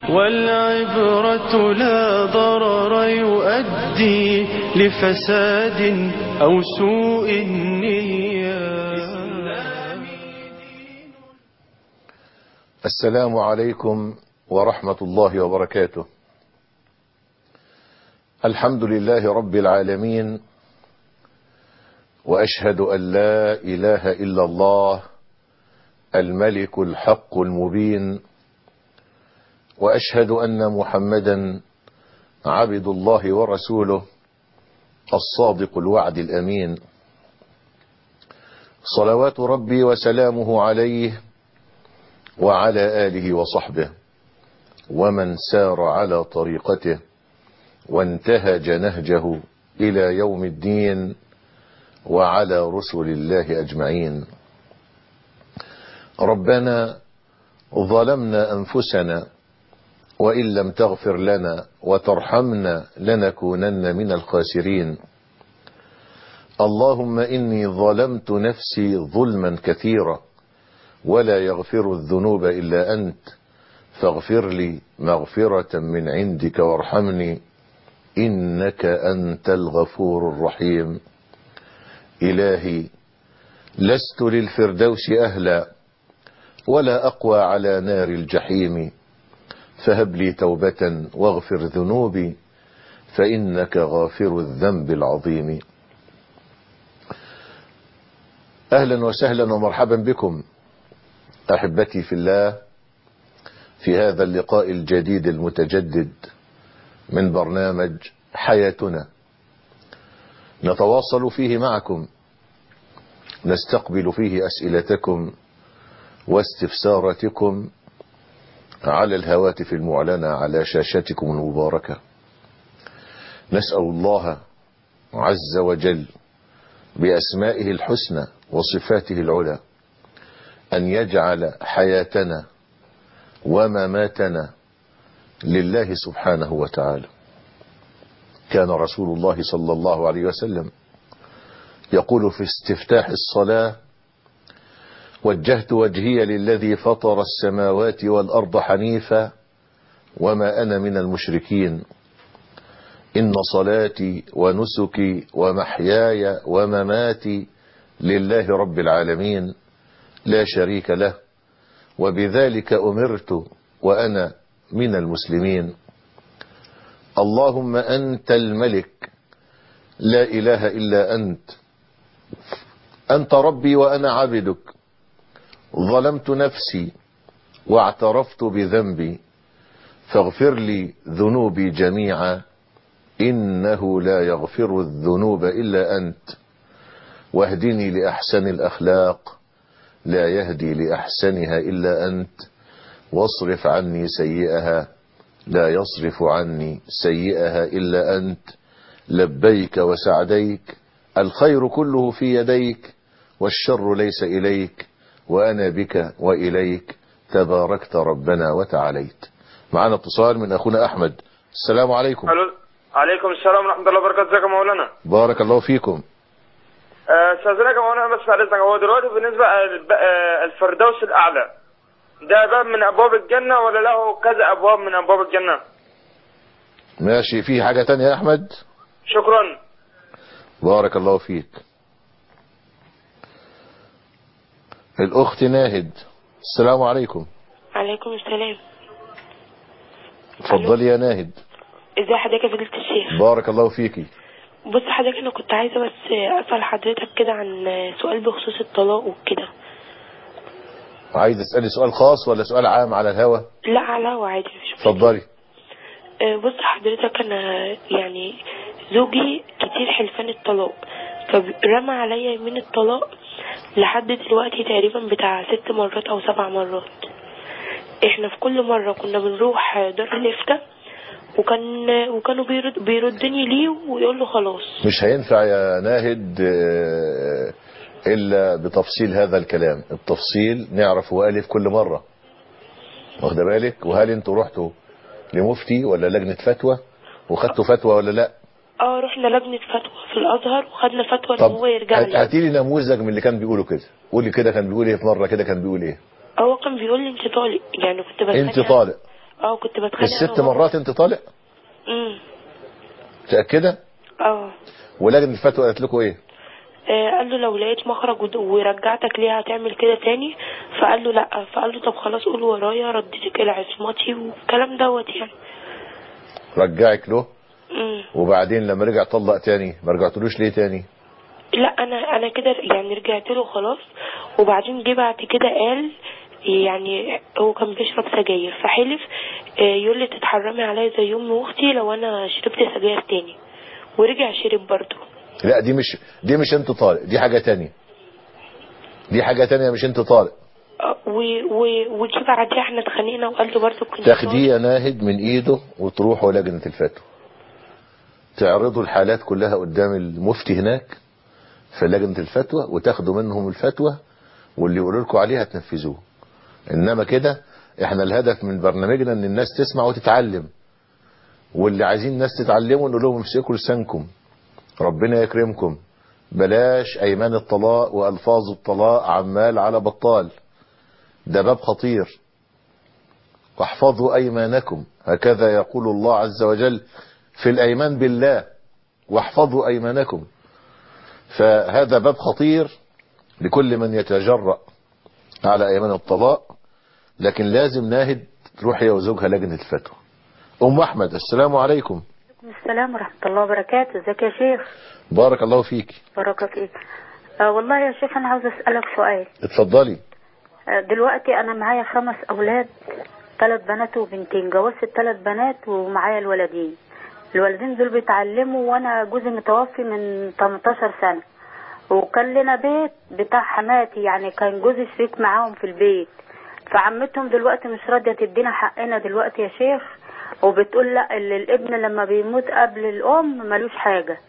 والعبرة لا ضرر يؤدي لفساد أو سوء النية السلام عليكم ورحمة الله وبركاته الحمد لله رب العالمين وأشهد أن لا إله إلا الله الملك الحق المبين وأشهد أن محمدا عبد الله ورسوله الصادق الوعد الأمين صلوات ربي وسلامه عليه وعلى آله وصحبه ومن سار على طريقته وانتهج نهجه إلى يوم الدين وعلى رسل الله أجمعين ربنا ظلمنا أنفسنا وإن لم تغفر لنا وترحمنا لنكونن من الخاسرين اللهم إني ظلمت نفسي ظلما كثيرا ولا يغفر الذنوب إلا أنت فاغفر لي مغفرة من عندك وارحمني إنك أنت الغفور الرحيم إلهي لست للفردوس أهلا ولا أقوى على نار الجحيم فهب لي توبة واغفر ذنوبي فإنك غافر الذنب العظيم أهلا وسهلا ومرحبا بكم أحبتي في الله في هذا اللقاء الجديد المتجدد من برنامج حياتنا نتواصل فيه معكم نستقبل فيه أسئلتكم واستفساراتكم على الهواتف المعلنة على شاشتكم المباركة نسأل الله عز وجل بأسمائه الحسنى وصفاته العلى أن يجعل حياتنا ومماتنا لله سبحانه وتعالى كان رسول الله صلى الله عليه وسلم يقول في استفتاح الصلاة وجهت وجهي للذي فطر السماوات والأرض حنيفا وما أنا من المشركين إن صلاتي ونسكي ومحياي ومماتي لله رب العالمين لا شريك له وبذلك أمرت وأنا من المسلمين اللهم أنت الملك لا إله إلا أنت أنت ربي وأنا عبدك ظلمت نفسي واعترفت بذنبي فاغفر لي ذنوبي جميعا إنه لا يغفر الذنوب إلا أنت واهدني لأحسن الأخلاق لا يهدي لأحسنها إلا أنت واصرف عني سيئها لا يصرف عني سيئها إلا أنت لبيك وسعديك الخير كله في يديك والشر ليس إليك وأنا بك وإليك تباركت ربنا وتعاليت معنا اتصال من أخونا أحمد السلام عليكم الو عليكم السلام ورحمه الله وبركاته ازيك يا مولانا بارك الله فيكم آه، استاذنك يا مولانا بس بعد اذنك هو دلوقتي بالنسبه الب- آه، الفردوس الاعلى ده باب من ابواب الجنه ولا له كذا ابواب من ابواب الجنه ماشي في حاجة تانية يا أحمد شكرا بارك الله فيك الأخت ناهد السلام عليكم عليكم السلام اتفضلي يا ناهد ازي حضرتك يا فضيلة الشيخ بارك الله فيكي بص حضرتك انا كنت عايزة بس اسأل حضرتك كده عن سؤال بخصوص الطلاق وكده عايز تسألي سؤال خاص ولا سؤال عام على الهوا لا على وعادي مش مشكلة. اتفضلي آه، بص حضرتك انا يعني زوجي كتير حلفان الطلاق فرمى عليا يمين الطلاق لحد دلوقتي تقريبا بتاع ست مرات او سبع مرات احنا في كل مرة كنا بنروح دار الافتاء وكان وكانوا بيرد بيردني ليه ويقول له خلاص مش هينفع يا ناهد آه، إلا بتفصيل هذا الكلام التفصيل نعرف هو ألف كل مرة واخده بالك وهل انتوا رحتوا لمفتي ولا لجنة فتوى وخدتوا فتوى ولا لا اه رحنا لجنة فتوى في الازهر وخدنا فتوى ان طب هو يرجع هات- لي هاتي لي نموذج من اللي كان بيقوله كده قولي كده كان بيقول ايه في مرة كده كان بيقول ايه هو كان بيقول لي انت طالق يعني كنت بتخانق انت طالق اه كنت بتخانق الست أنا وبابا. مرات انت طالق امم متأكدة اه ولجنة الفتوى قالت لكم ايه آه، قال له لو لقيت مخرج ود- ورجعتك ليه هتعمل كده تاني فقال له لا فقال له طب خلاص قول ورايا رديتك الى عصمتي والكلام دوت يعني رجعك له امم وبعدين لما رجع طلق تاني ما رجعتلوش ليه تاني لا انا انا كده يعني رجعت له خلاص وبعدين جه بعد كده قال يعني هو كان بيشرب سجاير فحلف آه، يقول لي تتحرمي عليا زي امي واختي لو انا شربت سجاير تاني ورجع شرب برضه لا دي مش دي مش انت طالق دي حاجة تانية دي حاجة تانية مش انت طالق آه، و- و- وجي بعديها احنا اتخانقنا وقال له برضه كنت تاخديه يا ناهد من ايده وتروحوا لجنة الفتوى تعرضوا الحالات كلها قدام المفتي هناك في لجنة الفتوى وتاخدوا منهم الفتوى واللي يقولوا لكم عليها تنفذوه انما كده احنا الهدف من برنامجنا ان الناس تسمع وتتعلم واللي عايزين الناس تتعلموا نقول لهم امسكوا لسانكم ربنا يكرمكم بلاش ايمان الطلاق والفاظ الطلاق عمال على بطال ده باب خطير واحفظوا ايمانكم هكذا يقول الله عز وجل في الايمان بالله واحفظوا ايمانكم فهذا باب خطير لكل من يتجرأ على ايمان الطلاق لكن لازم ناهد تروح هي وزوجها لجنة الفتوى ام احمد السلام عليكم السلام ورحمة الله وبركاته ازيك يا شيخ بارك الله فيك بركة فيك آه والله يا شيخ أنا عاوز أسألك سؤال اتفضلي آه دلوقتي أنا معايا خمس أولاد ثلاث بنات وبنتين جوزت ثلاث بنات ومعايا الولدين الولدين دول بيتعلموا وأنا جوزي متوفي من 18 سنة وكان لنا بيت بتاع حماتي يعني كان جوزي شريك معاهم في البيت فعمتهم دلوقتي مش راضية تدينا حقنا دلوقتي يا شيخ وبتقول لا اللي الابن لما بيموت قبل الأم ملوش حاجة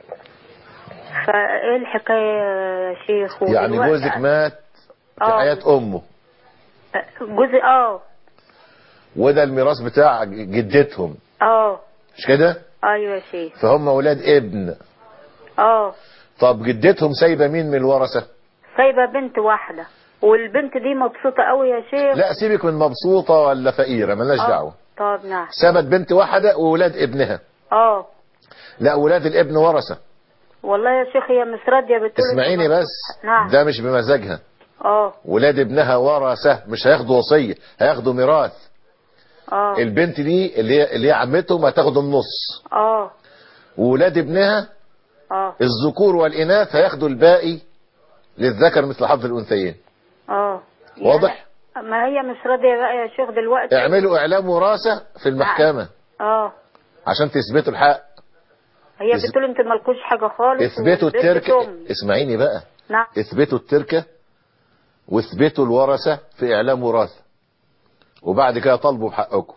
فايه الحكاية يا شيخ يعني ودلوقتي- جوزك مات في آه. حياة امه جوزي اه وده الميراث بتاع جدتهم اه مش كده ايوه يا شيخ فهم اولاد ابن اه طب جدتهم سايبه مين من الورثه سايبه بنت واحده والبنت دي مبسوطه قوي يا شيخ لا سيبك من مبسوطه ولا فقيره ملناش آه. دعوه طب نعم سابت بنت واحده واولاد ابنها اه لا اولاد الابن ورثه والله يا شيخ هي مش راضيه بتقول اسمعيني إنت- بس نعم ده مش بمزاجها اه ولاد ابنها ورثه مش هياخدوا وصيه هياخدوا ميراث اه البنت دي اللي هي اللي هي عمتهم هتاخد النص اه وولاد ابنها اه الذكور والاناث هياخدوا الباقي للذكر مثل حظ الانثيين اه واضح ما هي مش راضيه بقى يا شيخ دلوقتي اعملوا اعلام وراثه في المحكمه اه عشان تثبتوا الحق هي إث- بتقول انت مالكوش حاجه خالص اثبتوا والبنت التركه تم. اسمعيني بقى نعم اثبتوا التركه واثبتوا الورثه في اعلام وراثه وبعد كده طالبوا بحقكم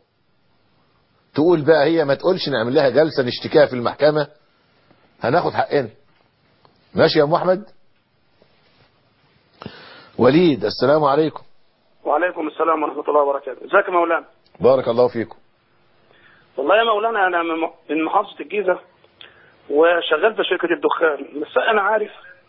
تقول بقى هي ما تقولش نعمل لها جلسه نشتكيها في المحكمه هناخد حقنا ماشي يا ام احمد وليد السلام عليكم وعليكم السلام ورحمة الله وبركاته ازيك يا مولانا بارك الله فيكم والله يا مولانا أنا من من محافظة الجيزة وشغال في شركة الدخان بس أنا عارف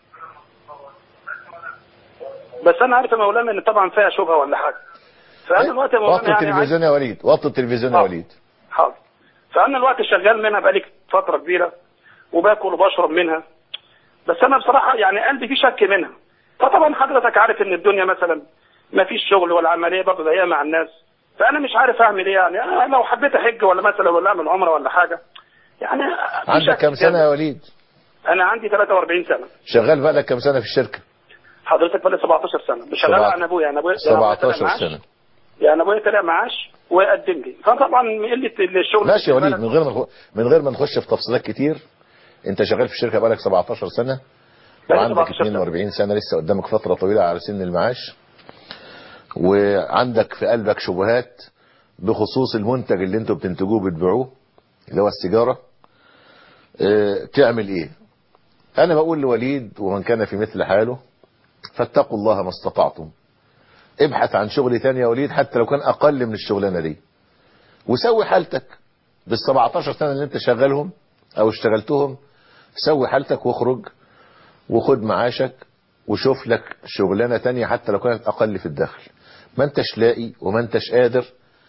بس أنا عارف يا مولانا إن طبعا فيها شبهة ولا حاجة فأنا الوقت يا وطوا مولانا يعني عايز- التلفزيون يا وليد وطوا التلفزيون يا آه. وليد حاضر فأنا الوقت شغال منها بقالي فترة كبيرة وباكل وبشرب منها بس أنا بصراحة يعني قلبي فيه شك منها فطبعا حضرتك عارف إن الدنيا مثلا ما فيش شغل ولا عملية برضه ضيقة مع الناس فأنا مش عارف أعمل إيه يعني أنا لو حبيت أحج ولا مثلا ولا أعمل عمرة ولا حاجة يعني في عندك شك كم سنه كده. يا وليد أنا عندي 43 سنة شغال بقالك كم سنه في الشركه حضرتك بقالي 17 سنة مش شغال سبعة- عن أبويا أنا أبويا يعني أبويا طلع 17 معاش. سنه يعني أبويا طلع معاش وقدم لي فطبعا قلة الشغل ماشي يا في وليد البلد- من غير ما نخ- من غير ما نخش في تفصيلات كتير انت شغال في الشركه بقالك 17 سنه بقالي وعندك 17 سنة. 42 سنه لسه قدامك فتره طويله على سن المعاش وعندك في قلبك شبهات بخصوص المنتج اللي انتوا بتنتجوه بتبيعوه اللي هو السيجاره اه تعمل ايه انا بقول لوليد ومن كان في مثل حاله فاتقوا الله ما استطعتم ابحث عن شغل تاني يا وليد حتى لو كان اقل من الشغلانه دي وسوي حالتك بال 17 سنه اللي انت شغالهم او اشتغلتهم سوي حالتك واخرج وخد معاشك وشوف لك شغلانه تانية حتى لو كانت اقل في الدخل ما انتش لاقي وما انتش قادر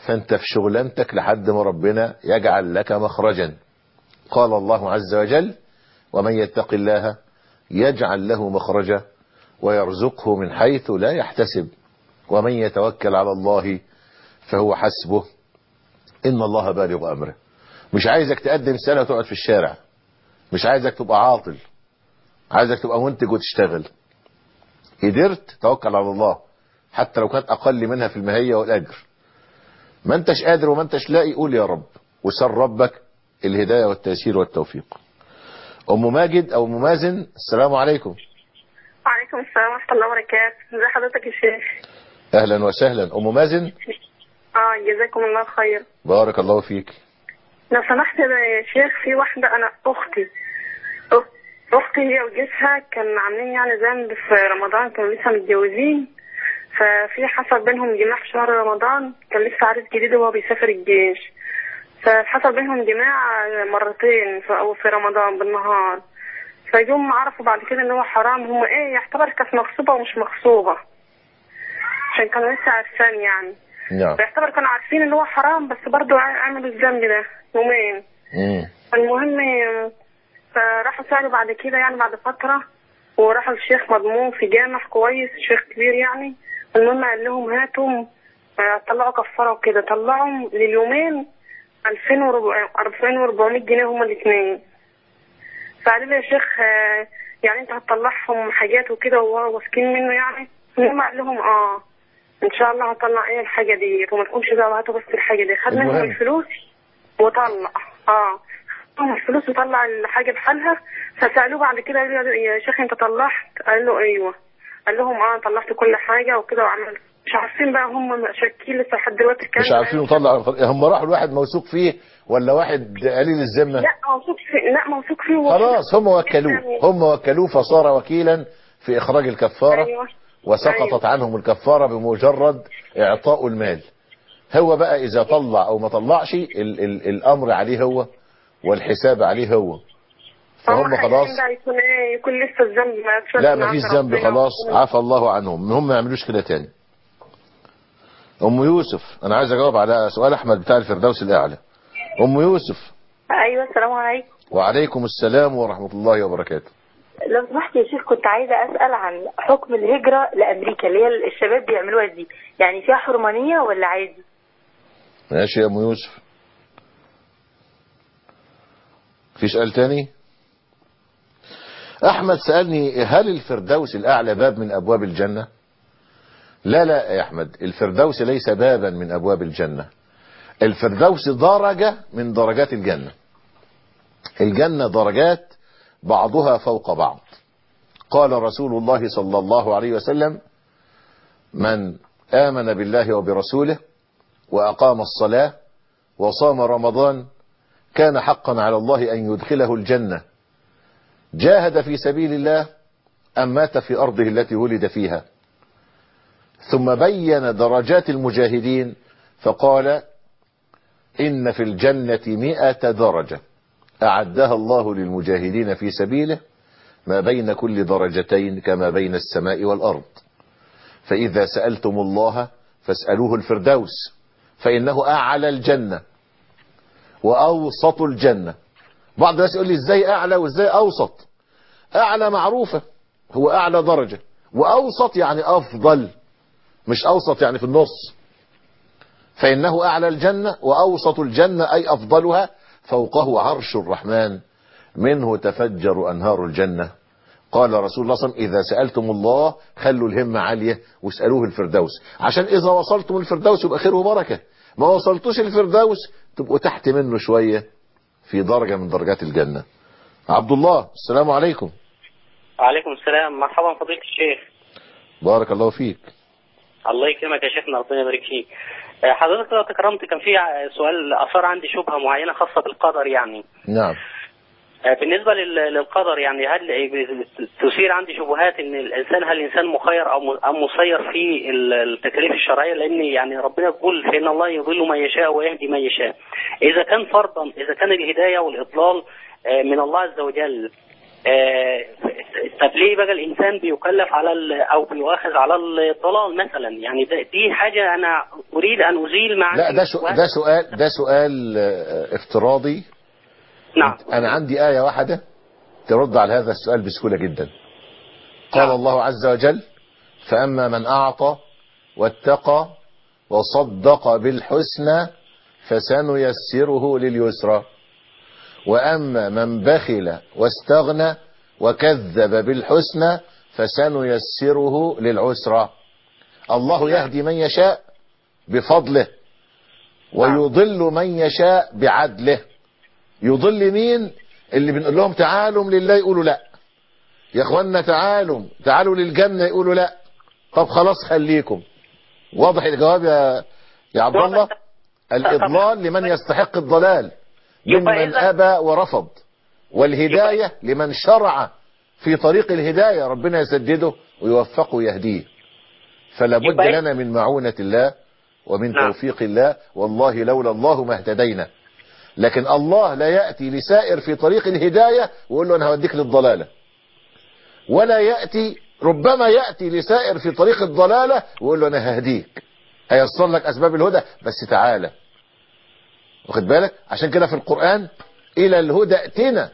فانت في شغلانتك لحد ما ربنا يجعل لك مخرجا قال الله عز وجل ومن يتق الله يجعل له مخرجا ويرزقه من حيث لا يحتسب ومن يتوكل على الله فهو حسبه إن الله بالغ أمره مش عايزك تقدم سنة وتقعد في الشارع مش عايزك تبقى عاطل عايزك تبقى منتج وتشتغل قدرت توكل على الله حتى لو كانت أقل منها في المهية والأجر ما انتش قادر وما انتش لاقي قول يا رب وسر ربك الهداية والتيسير والتوفيق أم ماجد أو أم مازن السلام عليكم وعليكم السلام ورحمة الله وبركاته ازي حضرتك يا شيخ أهلا وسهلا أم مازن اه جزاكم الله خير بارك الله فيك لو سمحت يا شيخ في واحدة أنا أختي أخ- أختي هي وجوزها كان عاملين يعني ذنب في رمضان كانوا لسه متجوزين ففي حصل بينهم جماع في شهر رمضان كان لسه عريس جديد وهو بيسافر الجيش فحصل بينهم جماع مرتين في أو في رمضان بالنهار فجم عرفوا بعد كده ان هو حرام هم ايه يعتبر كانت مغصوبة ومش مغصوبة عشان كانوا لسه عارفين يعني نعم فيعتبر كانوا عارفين ان هو حرام بس برضه عملوا الذنب ده يومين مم. المهم فراحوا سألوا بعد كده يعني بعد فترة وراحوا الشيخ مضمون في جامع كويس شيخ كبير يعني المهم قال لهم هاتوا آه، طلعوا كفارة وكده طلعوا لليومين 2400 جنيه هما الاثنين فقالوا لي يا شيخ آه، يعني انت هتطلعهم حاجات وكده وهو واثقين منه يعني المهم قال لهم اه ان شاء الله هطلع ايه الحاجة دي وما تقومش دعوة هاتوا بس الحاجة دي خد منهم المهم. الفلوس وطلع اه خدهم الفلوس وطلع الحاجة بحالها فسألوه بعد كده قالوا له يا شيخ انت طلعت قال له ايوه قال لهم اه طلعت كل حاجة وكده وعملت مش عارفين بقى هم شاكين لسه لحد دلوقتي كان مش عارفين يطلع هم راحوا لواحد موثوق فيه ولا واحد قليل الذمة لا موثوق فيه لا موثوق فيه خلاص هم وكلوه هم وكلوه فصار وكيلا في إخراج الكفارة ايوه وسقطت عنهم الكفارة بمجرد إعطاء المال هو بقى إذا طلع أو ما طلعش ال ال الأمر عليه هو والحساب عليه هو فهم خلاص ده يكون ايه يكون لسه الذنب ما اتفرج لا مع ما فيش ربنا. ذنب خلاص عفى الله عنهم هم ما يعملوش كده تاني أم يوسف أنا عايز أجاوب على سؤال أحمد بتاع الفردوس الأعلى أم يوسف ايوه السلام عليكم وعليكم السلام ورحمة الله وبركاته لو سمحت يا شيخ كنت عايزه اسال عن حكم الهجره لامريكا اللي هي الشباب بيعملوها دي يعني فيها حرمانيه ولا عادي ماشي يا أم يوسف في سؤال تاني أحمد سألني هل الفردوس الأعلى باب من أبواب الجنة لا لا يا أحمد الفردوس ليس بابا من أبواب الجنة الفردوس درجة من درجات الجنة الجنة درجات بعضها فوق بعض قال رسول الله صلى الله عليه وسلم من آمن بالله وبرسوله وأقام الصلاة وصام رمضان كان حقا على الله أن يدخله الجنة جاهد في سبيل الله أم مات في أرضه التي ولد فيها ثم بين درجات المجاهدين فقال إن في الجنة مئة درجة أعدها الله للمجاهدين في سبيله ما بين كل درجتين كما بين السماء والأرض فإذا سألتم الله فاسألوه الفردوس فإنه أعلى الجنة وأوسط الجنة بعض الناس يقول لي ازاي أعلى وازاي أوسط أعلى معروفة هو أعلى درجة وأوسط يعني أفضل مش أوسط يعني في النص فإنه أعلى الجنة وأوسط الجنة أي أفضلها فوقه عرش الرحمن منه تفجر أنهار الجنة قال رسول الله صلى الله عليه وسلم إذا سألتم الله خلوا الهمة عالية واسألوه الفردوس عشان إذا وصلتم الفردوس يبقى خير وبركة ما وصلتوش الفردوس تبقوا تحت منه شوية في درجة من درجات الجنة عبد الله السلام عليكم وعليكم السلام مرحبا فضيلة الشيخ بارك الله فيك الله يكرمك يا شيخنا ربنا يبارك فيك آه، حضرتك لو تكرمت كان في ع- سؤال أثار عندي شبهة معينة خاصة بالقدر يعني نعم آه، بالنسبة لل- للقدر يعني هل تثير عندي شبهات ان الانسان هل الانسان مخير او م- ام مسير في ال- التكاليف الشرعية لان يعني ربنا يقول فان الله يضل من يشاء ويهدي من يشاء اذا كان فرضا اذا كان الهداية والاضلال آه، من الله عز وجل آه، طب ليه بقى الانسان بيكلف على ال- او بيؤاخذ على الضلال مثلا يعني ده دي حاجه انا اريد ان ازيل مع لا ده سؤال ده سؤال ده سؤال آه، افتراضي نعم انا عندي آية واحدة ترد على هذا السؤال بسهولة جدا قال الله عز وجل فأما من أعطى واتقى وصدق بالحسنى فسنيسره لليسرى وأما من بخل واستغنى وكذب بالحسنى فسنيسره للعسرى الله يهدي من يشاء بفضله ويضل من يشاء بعدله يضل مين اللي بنقول لهم تعالوا لله يقولوا لا يا اخوانا تعالوا تعالوا للجنة يقولوا لا طب خلاص خليكم واضح الجواب يا يا عبد الله الإضلال لمن يستحق الضلال ممن أبى ورفض والهداية لمن شرع في طريق الهداية ربنا يسدده ويوفقه ويهديه فلا بد يبقى- لنا من معونة الله ومن نعم. توفيق الله والله لولا الله ما اهتدينا لكن الله لا يأتي لسائر في طريق الهداية ويقول له أنا هوديك للضلالة ولا يأتي ربما يأتي لسائر في طريق الضلالة ويقول له أنا ههديك هيصر لك أسباب الهدى بس تعالى واخد بالك عشان كده في القرآن إلى الهدى ائتنا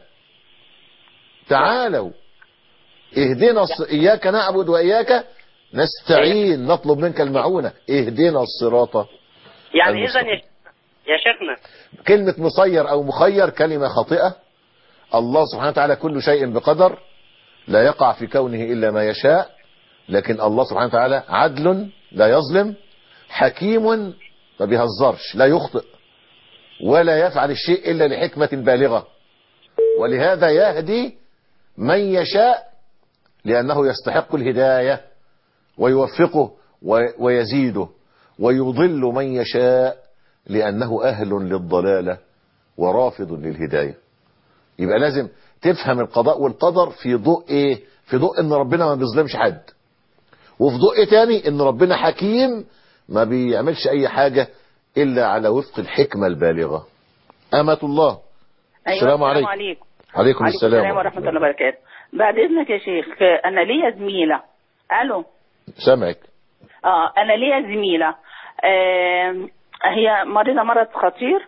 تعالوا اهدنا الص... إياك نعبد وإياك نستعين نطلب منك المعونة اهدنا الصراط يعني اذا المستقيم. يا يا شيخنا كلمة مسير أو مخير كلمة خاطئة الله سبحانه وتعالى كل شيء بقدر لا يقع في كونه إلا ما يشاء لكن الله سبحانه وتعالى عدل لا يظلم حكيم ما بيهزرش لا يخطئ ولا يفعل الشيء إلا لحكمة بالغة ولهذا يهدي من يشاء لأنه يستحق الهداية ويوفقه و- ويزيده ويضل من يشاء لأنه أهل للضلالة ورافض للهداية يبقى لازم تفهم القضاء والقدر في ضوء ايه في ضوء ان ربنا ما بيظلمش حد وفي ضوء تاني ان ربنا حكيم ما بيعملش اي حاجة الا على وفق الحكمة البالغة امة الله أيوة السلام عليكم عليكم عليكم السلام ورحمة الله وبركاته بعد إذنك يا شيخ أنا ليا زميلة ألو سامعك اه انا ليا زميله آه هي مريضه مرض خطير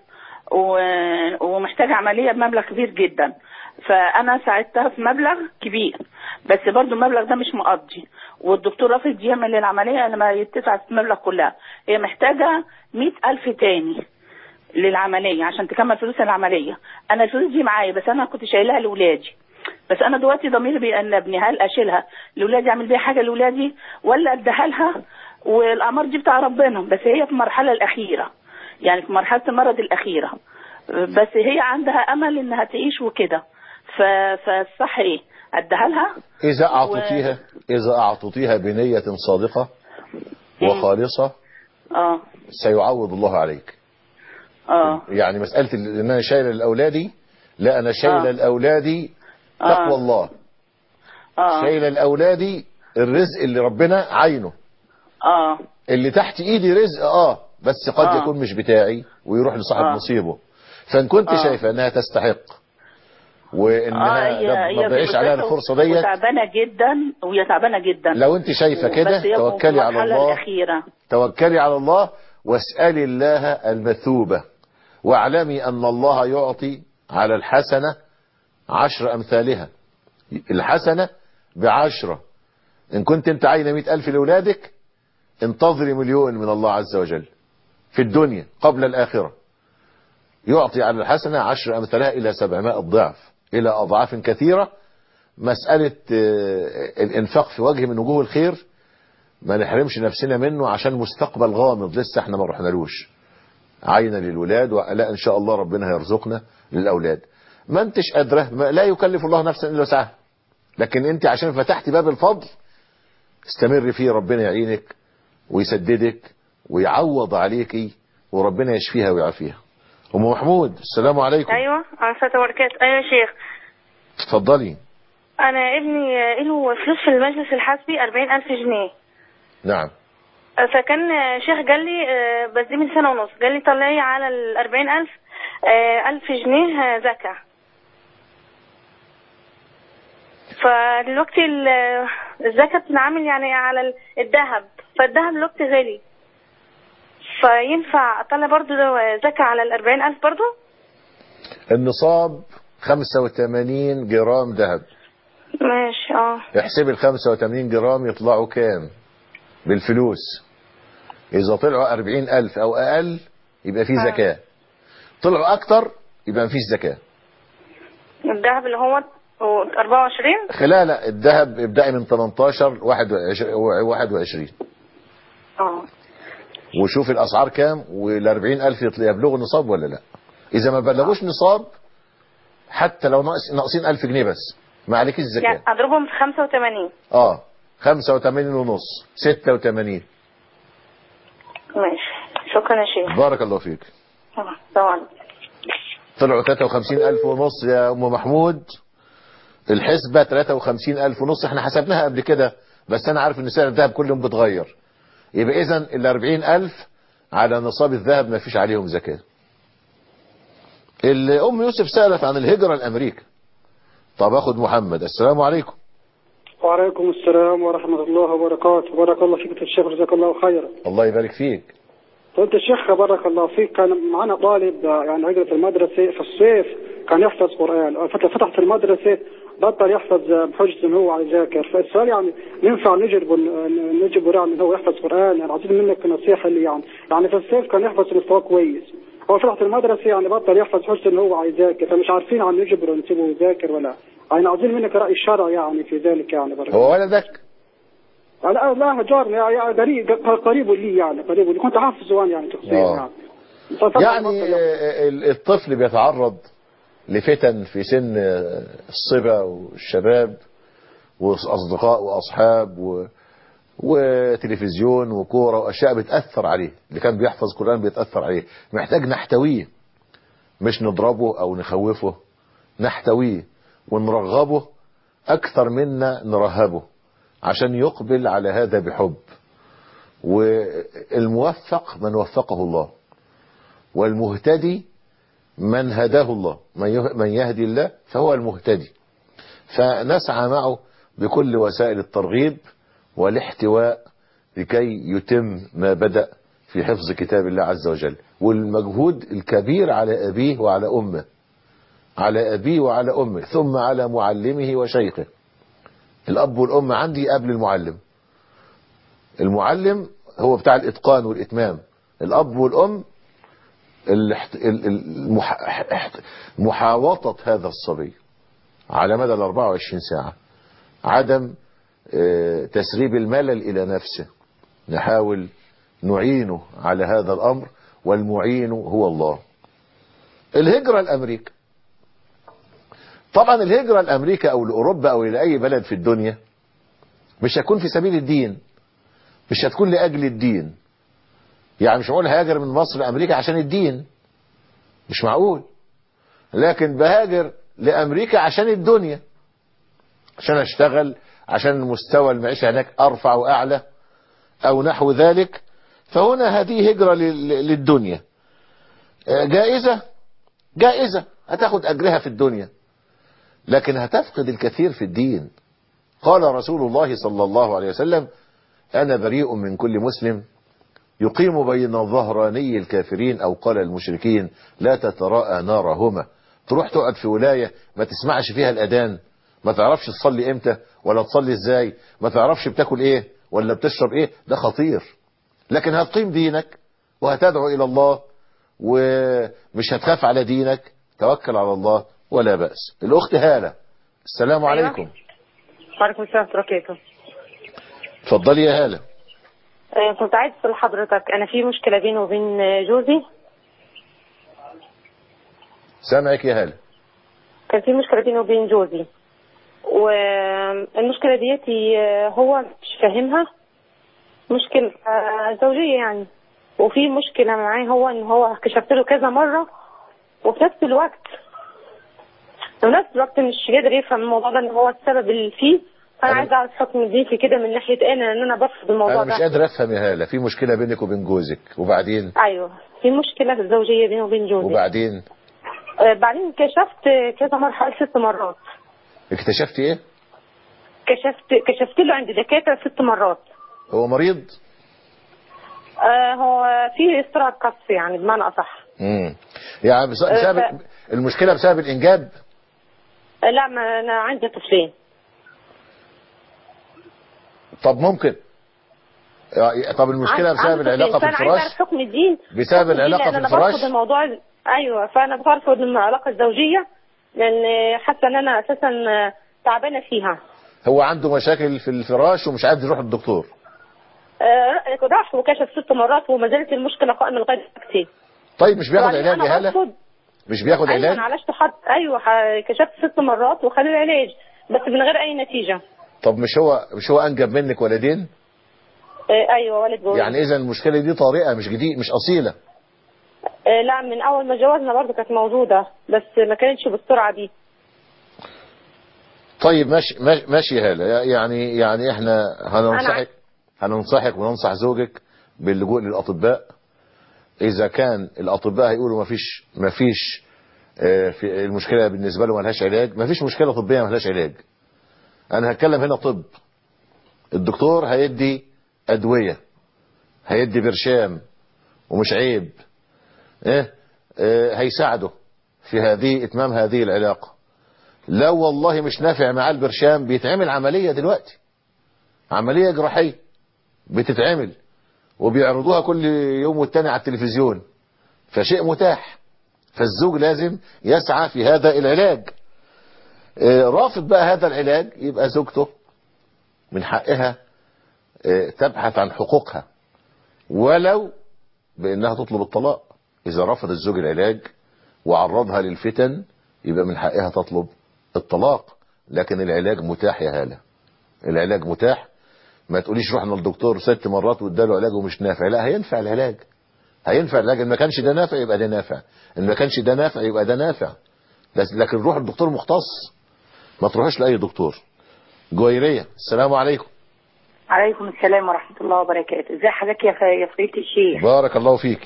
و- ومحتاجه عمليه بمبلغ كبير جدا فانا ساعدتها في مبلغ كبير بس برضو المبلغ ده مش مقضي والدكتور رافض يعمل العمليه لما يدفع في المبلغ كلها هي محتاجه مئة ألف تاني للعمليه عشان تكمل فلوس العمليه انا الفلوس دي معايا بس انا كنت شايلها لاولادي بس انا دلوقتي ضميري بيأنبني هل اشيلها لاولادي اعمل بيها حاجه لاولادي ولا اديها لها والاعمار دي بتاع ربنا بس هي في المرحله الاخيره يعني في مرحله المرض الاخيره بس هي عندها امل انها تعيش وكده ف- فالصح ايه اديها لها اذا اعطيتيها اذا اعطيتيها بنية صادقة وخالصة اه سيعوض الله عليك اه يعني مسألة ال- ان انا شايلة لاولادي لا انا شايلة آه. لاولادي تقوى آه. الله اه شايلة لاولادي الرزق اللي ربنا عينه اه اللي تحت ايدي رزق اه بس قد آه. يكون مش بتاعي ويروح لصاحب آه. نصيبه فان كنت آه. شايفه انها تستحق وانها هي- لا- هي ما تضيعش عليها بتبقى الفرصه ديت وتعبانه جدا وهي تعبانه جدا لو انت شايفه كده بس هي في توكلي على المرحلة الله الاخيره توكلي على الله واسالي الله المثوبه واعلمي ان الله يعطي على الحسنه عشر امثالها الحسنه بعشره ان كنت انت عاينه مئة الف لاولادك انتظري مليون من الله عز وجل في الدنيا قبل الآخرة يعطي على الحسنة عشر أمثالها إلى سبعمائة ضعف إلى أضعاف كثيرة مسألة آه، الإنفاق في وجه من وجوه الخير ما نحرمش نفسنا منه عشان مستقبل غامض لسه احنا ما رحنالوش عينا للولاد ولا إن شاء الله ربنا هيرزقنا للأولاد ما انتش قادرة ما- لا يكلف الله نفسا إلا وسعها لكن انت عشان فتحتي باب الفضل استمر فيه ربنا يعينك ويسددك ويعوض عليكي وربنا يشفيها ويعافيها ام محمود السلام عليكم ايوه على السلامة وبركاته ايوه يا شيخ اتفضلي انا ابني آه، له فلوس في المجلس الحسبي أربعين الف جنيه نعم آه، فكان آه، شيخ قال لي آه، بس دي من سنة ونص قال لي طلعي على الأربعين ألف آه، ألف جنيه آه، زكاة فدلوقتي ال- الزكاة بتنعمل يعني على ال- الذهب فالذهب دلوقتي غالي فينفع اطلع برضو زكاة على الأربعين ألف برضو النصاب 85 جرام ذهب ماشي اه احسب ال 85 جرام يطلعوا كام بالفلوس اذا طلعوا 40 الف او اقل يبقى في زكاة طلعوا اكتر يبقى مفيش زكاة الذهب اللي هو 24 خلال الذهب ابدأي من 18 21 اه وشوف الاسعار كام وال 40 الف يطلع- يبلغوا النصاب ولا لا اذا ما بلغوش نصاب حتى لو ناقص ناقصين 1000 جنيه بس ما عليكش الزكاة يعني اضربهم في 85 اه 85 ونص 86 ماشي شكرا يا شيخ بارك الله فيك طبعا طبعا طلعوا 53 ألف ونص يا أم محمود الحسبة 53 ألف ونص احنا حسبناها قبل كده بس أنا عارف إن سعر الذهب كل يوم بتغير يبقى إذا ال 40 ألف على نصاب الذهب ما فيش عليهم زكاة اللي أم يوسف سألت عن الهجرة لأمريكا طب أخد محمد السلام عليكم وعليكم السلام ورحمة الله وبركاته بارك الله فيك يا الشيخ جزاك الله خيرا الله يبارك فيك قلت الشيخ بارك الله فيك كان معنا طالب يعني هجرة المدرسة في الصيف كان يحفظ قرآن فتح فتح في المدرسة بطل يحفظ بحجة ان هو عايز يذاكر فالسؤال يعني ينفع نجرب نجبر يعني ان هو يحفظ قرآن يعني عايزين منك نصيحة اللي يعني يعني في الصيف كان يحفظ مستواه كويس هو فتح المدرسة يعني بطل يحفظ بحجة ان هو عايز يذاكر فمش عارفين عن نجبر نسيبه يذاكر ولا يعني عايزين منك رأي الشرع يعني في ذلك يعني بارك هو ولدك لا لا جارنا يعني قريب قريب لي يعني قريب لي كنت حافظ وانا يعني تقصير آه. يعني يعني آه، ال- الطفل بيتعرض لفتن في سن آه، الصبا والشباب وأصدقاء وأصحاب و... وتلفزيون وكورة وأشياء بتأثر عليه اللي كان بيحفظ قرآن بيتأثر عليه محتاج نحتويه مش نضربه أو نخوفه نحتويه ونرغبه أكثر منا نرهبه عشان يقبل على هذا بحب والموفق من وفقه الله والمهتدي من هداه الله من يه- من يهدي الله فهو المهتدي فنسعى معه بكل وسائل الترغيب والاحتواء لكي يتم ما بدأ في حفظ كتاب الله عز وجل والمجهود الكبير على أبيه وعلى أمه على أبيه وعلى أمه ثم على معلمه وشيخه الأب والأم عندي قبل المعلم المعلم هو بتاع الإتقان والإتمام الأب والأم الاحت- ال- ال- المح- احت- محاوطة هذا الصبي على مدى ال 24 ساعة عدم آه، تسريب الملل إلى نفسه نحاول نعينه على هذا الأمر والمعين هو الله الهجرة لأمريكا طبعا الهجرة لأمريكا أو لأوروبا أو إلى أي بلد في الدنيا مش هتكون في سبيل الدين مش هتكون لأجل الدين يعني مش معقول هاجر من مصر لأمريكا عشان الدين مش معقول لكن بهاجر لأمريكا عشان الدنيا عشان اشتغل عشان مستوى المعيشة هناك أرفع وأعلى أو نحو ذلك فهنا هذه هجرة لل- للدنيا آه، جائزة جائزة هتاخد أجرها في الدنيا لكن هتفقد الكثير في الدين قال رسول الله صلى الله عليه وسلم أنا بريء من كل مسلم يقيم بين ظهراني الكافرين أو قال المشركين لا تتراءى نارهما تروح تقعد في ولاية ما تسمعش فيها الأذان ما تعرفش تصلي امتى ولا تصلي ازاي ما تعرفش بتاكل ايه ولا بتشرب ايه ده خطير لكن هتقيم دينك وهتدعو الى الله ومش هتخاف على دينك توكل على الله ولا بأس الاخت هالة السلام أيوة. عليكم وعليكم السلام ورحمة الله وبركاته اتفضلي يا هالة آه، كنت عايز أسأل حضرتك أنا في مشكلة بيني وبين آه، جوزي سامعك يا هالة كان في مشكلة بيني وبين جوزي والمشكلة ديتي آه، هو مش فاهمها مشكلة آه، زوجية يعني وفي مشكلة معاه هو ان هو كشفت له كذا مرة وفي نفس الوقت في نفس الوقت مش قادر يفهم الموضوع ده ان هو السبب اللي فيه فانا أنا- عايزه اعرف حكم الدين في كده من ناحيه انا ان انا برفض الموضوع انا ده مش قادر افهم يا هالة في مشكلة بينك وبين جوزك وبعدين ايوه في مشكله في الزوجيه بيني وبين جوزي وبعدين آه بعدين كشفت كذا مره حوالي ست مرات اكتشفت ايه كشفت كشفت له عند دكاتره ست مرات هو مريض آه هو في اضطراب قصف يعني بمعنى اصح امم يعني بس- آه، بسبب ف- المشكله بسبب الانجاب آه لا ما انا عندي طفلين طب ممكن يعني- طب المشكله عن- بسبب عندي طفلين. العلاقه في فأنا عايزة الفراش أعرف حكم الدين بسبب حكم الدين العلاقة لأن في أنا الفراش؟ برفض الموضوع أيوه فأنا برفض العلاقة الزوجية لأن حاسة إن أنا أساسا تعبانة فيها هو عنده مشاكل في الفراش ومش عايز يروح للدكتور آه، راح وكشف ست مرات وما زالت المشكلة قائمة لغاية دلوقتي طيب مش بياخد وبعدين علاج أنا يا هلا برفض مش بياخد أيوه علاج أنا عالجت حد أيوه ح- كشفت ست مرات وخد العلاج بس من غير أي نتيجة طب مش هو مش هو انجب منك ولدين آه، أيوه ولد جوز يعني اذا المشكله دي طارئه مش جديد مش اصيله آه، لا من أول ما جوازنا برضه كانت موجودة بس ما كانتش بالسرعة دي طيب ماشي ماشي, ماشي يا هلا يعني يعني احنا هننصحك أنا- هننصحك وننصح زوجك باللجوء للاطباء اذا كان الاطباء هيقولوا ما فيش ما فيش آه، في المشكله بالنسبه له ملهاش علاج ما فيش مشكله طبيه ملهاش علاج انا هتكلم هنا طب الدكتور هيدي ادويه هيدي برشام ومش عيب ايه آه، هيساعده في هذه اتمام هذه العلاقه لو والله مش نافع معاه البرشام بيتعمل عمليه دلوقتي عمليه جراحيه بتتعمل وبيعرضوها كل يوم والتاني على التلفزيون فشيء متاح فالزوج لازم يسعى في هذا العلاج آه، رافض بقى هذا العلاج يبقى زوجته من حقها آه، تبحث عن حقوقها ولو بانها تطلب الطلاق اذا رفض الزوج العلاج وعرضها للفتن يبقى من حقها تطلب الطلاق لكن العلاج متاح يا هاله العلاج متاح ما تقوليش رحنا للدكتور ست مرات واداله علاج ومش نافع لا هينفع العلاج هينفع العلاج ان ما كانش ده نافع يبقى ده نافع ان ما كانش ده نافع يبقى ده نافع بس لكن روح الدكتور مختص ما تروحش لاي دكتور جويريه السلام عليكم عليكم السلام ورحمة الله وبركاته ازي حضرتك يا ف- يا فضيلة الشيخ بارك الله فيك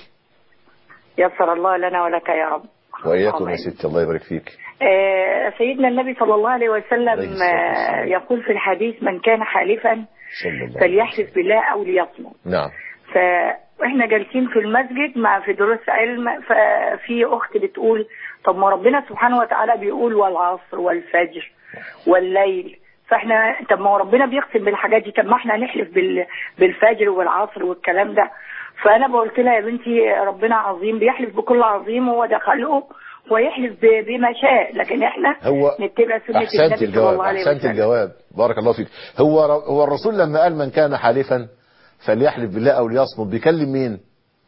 يسر الله لنا ولك يا رب واياكم يا ستي الله يبارك فيك آه، سيدنا النبي صلى الله عليه عليه وسلم الصلاة آه، يقول في الحديث من كان حالفا صلى الله عليه فليحلف بالله أو ليصمت نعم فاحنا جالسين في المسجد مع في دروس علم ففي اخت بتقول طب ما ربنا سبحانه وتعالى بيقول والعصر والفجر والليل فاحنا طب ما هو ربنا بيقسم بالحاجات دي طب ما احنا نحلف بال بالفجر والعصر والكلام ده فانا قلت لها يا بنتي ربنا عظيم بيحلف بكل عظيم وهو ده خلقه ويحلف ب- بما شاء لكن احنا هو نتبع سنه احسنت النبي صلى الجواب الله عليه احسنت وسلم الجواب بارك الله فيك هو هو الرسول لما قال من كان حالفا فليحلف بالله او ليصمت بيكلم مين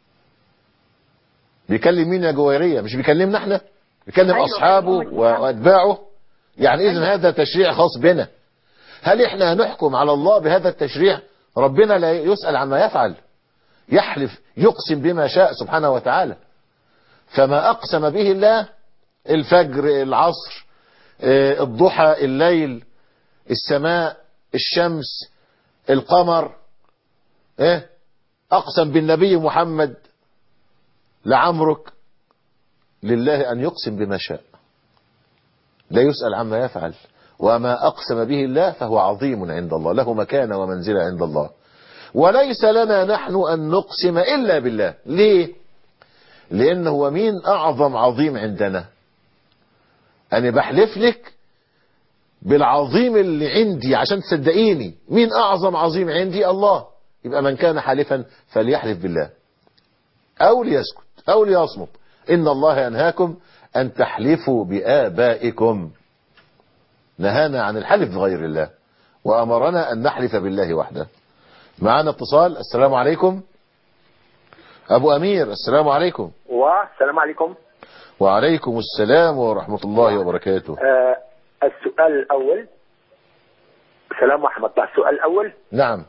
بيكلم مين يا جويريه مش بيكلمنا احنا بيكلم أيوة، اصحابه بيكلم أمة واتباعه يعني اذا هذا تشريع خاص بنا هل احنا هنحكم على الله بهذا التشريع ربنا لا يسأل عما يفعل يحلف يقسم بما شاء سبحانه وتعالى فما أقسم به الله الفجر العصر آه، الضحى الليل السماء الشمس القمر ايه أقسم بالنبي محمد لعمرك لله أن يقسم بما شاء لا يسأل عما يفعل وما أقسم به الله فهو عظيم عند الله له مكانة ومنزلة عند الله وليس لنا نحن أن نقسم إلا بالله ليه لأنه هو مين أعظم عظيم عندنا أنا بحلف لك بالعظيم اللي عندي عشان تصدقيني مين أعظم عظيم عندي الله يبقى من كان حالفا فليحلف بالله أو ليسكت أو ليصمت إن الله ينهاكم أن تحلفوا بآبائكم نهانا عن الحلف بغير الله وأمرنا أن نحلف بالله وحده معنا اتصال السلام عليكم أبو أمير السلام عليكم والسلام عليكم وعليكم السلام ورحمة الله وبركاته آه السؤال الأول السلام ورحمة الله السؤال الأول نعم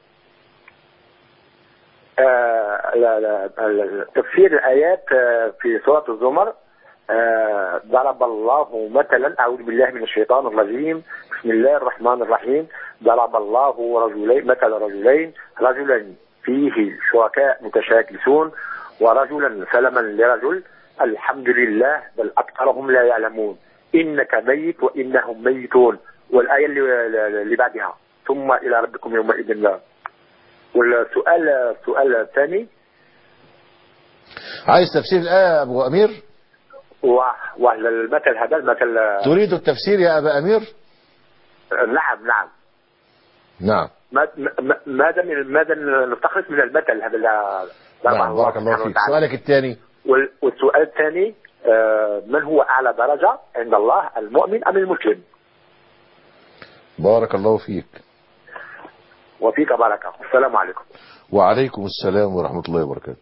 آه لا لا لا- تفسير الآيات آه في سورة الزمر آه ضرب الله مثلا أعوذ بالله من الشيطان الرجيم بسم الله الرحمن الرحيم ضرب الله رجلين مثل رجلين رجلا فيه شركاء متشاكسون ورجلا سلما لرجل الحمد لله بل أكثرهم لا يعلمون إنك ميت وإنهم ميتون والآية اللي, اللي بعدها ثم إلى ربكم يومئذ لا والسؤال السؤال الثاني عايز تفسير الآية يا أبو أمير و- والمثل هذا المثل تريد التفسير يا أبا أمير نعم نعم نعم ما- ما- ماذا من ماذا نستخلص من المثل هذا لا لا نعم بارك الله سبحانه فيك وتعالى. سؤالك الثاني وال- والسؤال الثاني آه، من هو أعلى درجة عند الله المؤمن أم المسلم بارك الله فيك وفيك بركة السلام عليكم وعليكم السلام ورحمة الله وبركاته